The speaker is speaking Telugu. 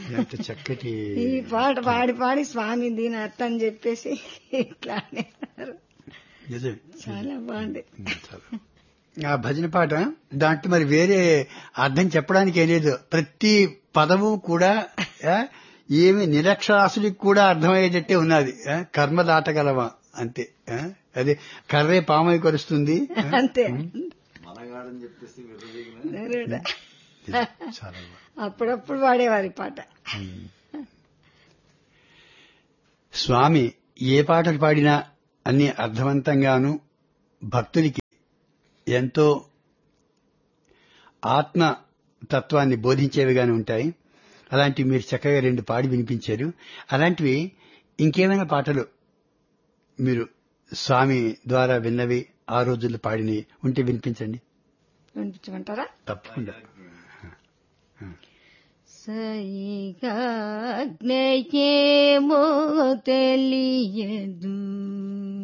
ఎంత చక్కటి ఈ పాట పాడి పాడి స్వామి దీని అర్థం చెప్పేసి ఇట్లా అనేవారు నిజమే చాలా బాగుంది చాలా. ఆ భజన పాట దాంట్లో మరి వేరే అర్థం చెప్పడానికి ఏం లేదు ప్రతి పదము కూడా ఆ, ఏమి నిరక్షరాసుడికి కూడా అర్థమయ్యేటట్టే ఉన్నది ఆ, కర్మ దాటగలవా అంతే ఆ, అదే కర్రే పామై కొరుస్తుంది ఆ, అంతే మనగాడని చెప్పేసి విర్రవీగిన నిజమే. నిజం. చాలా బాగుంది. అప్పుడప్పుడు పాడేవారు ఈ పాట స్వామి ఏ పాటలు పాడినా అన్ని అర్థవంతంగాను భక్తునికి ఎంతో ఆత్మ తత్వాన్ని బోధించేవిగానే ఉంటాయి అలాంటివి మీరు చక్కగా రెండు పాడి వినిపించారు అలాంటివి ఇంకేమైనా పాటలు మీరు స్వామి ద్వారా విన్నవి ఆ రోజుల్లో పాడినవి ఉంటే వినిపించండి వినిపించమంటారా తప్పకుండా సైగా జ్ఞేయేమో తెలియదు